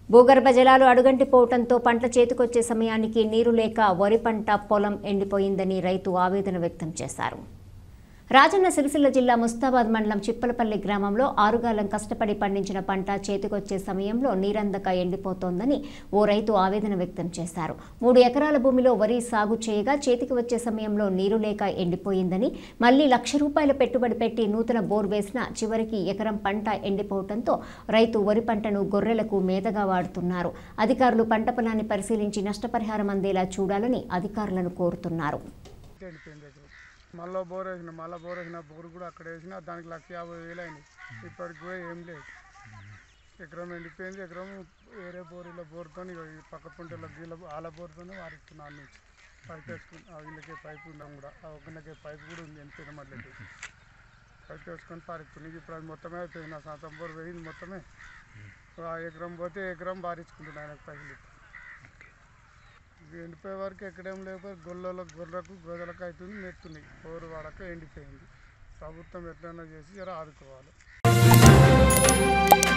భూగర్భ జలాలు అడుగంటిపోవడంతో పంట చేతికొచ్చే సమయానికి నీరు లేక వరి పంట పొలం ఎండిపోయిందని రైతు ఆవేదన వ్యక్తం చేశారు రాజన్న సిరిసిల్ల జిల్లా ముస్తాబాద్ మండలం చిప్పలపల్లి గ్రామంలో ఆరుగాలం కష్టపడి పండించిన పంట చేతికొచ్చే సమయంలో నీరందక ఎండిపోతోందని ఓ రైతు ఆవేదన వ్యక్తం చేశారు మూడు ఎకరాల భూమిలో వరి సాగు చేయగా చేతికి వచ్చే సమయంలో నీరు లేక ఎండిపోయిందని మళ్లీ లక్ష రూపాయల పెట్టుబడి పెట్టి నూతన బోర్ వేసినా చివరికి ఎకరం పంట ఎండిపోవడంతో రైతు వరి పంటను గొర్రెలకు మేతగా వాడుతున్నారు అధికారులు పంట పొలాన్ని పరిశీలించి నష్టపరిహారం అందేలా చూడాలని అధికారులను కోరుతున్నారు ఎండిపోయింది ఎకరం మళ్ళీ బోర్ వేసిన మళ్ళీ బోర్ వేసిన బోర్ కూడా అక్కడ వేసిన దానికి లక్ష యాభై వేలు అయినాయి ఇప్పటికి కూడా ఏం లేదు ఎకరం ఎండిపోయింది ఎకరం వేరే బోరులో బోర్తో ఈ పక్క పుంటలో గీల ఆల బోర్తోనే వారిస్తున్నాను నుంచి పైప్ వేసుకుని ఆ వీళ్ళకే పైపు ఉన్నాం కూడా ఆ ఒకళ్ళకే పైపు కూడా ఉంది ఎండిపోయిన మళ్ళీ పైప్ వేసుకొని పారిస్తున్నాయి ఇప్పుడు అది మొత్తమే అయిపోయింది నా శాతం బోర్ పోయింది మొత్తమే ఆ ఎకరం పోతే ఎకరం బారించుకుంటున్నాను ఆయనకు పైసలు ఇస్తాను ఎండిపోయే వరకు ఎక్కడేం లేకపోతే గొల్లలో గొర్రెలకు గోదలకు అవుతుంది మెత్తున్నాయి బోరు వాడక ఎండిపోయింది ప్రభుత్వం ఎట్లైనా చేసి జర ఆదుకోవాలి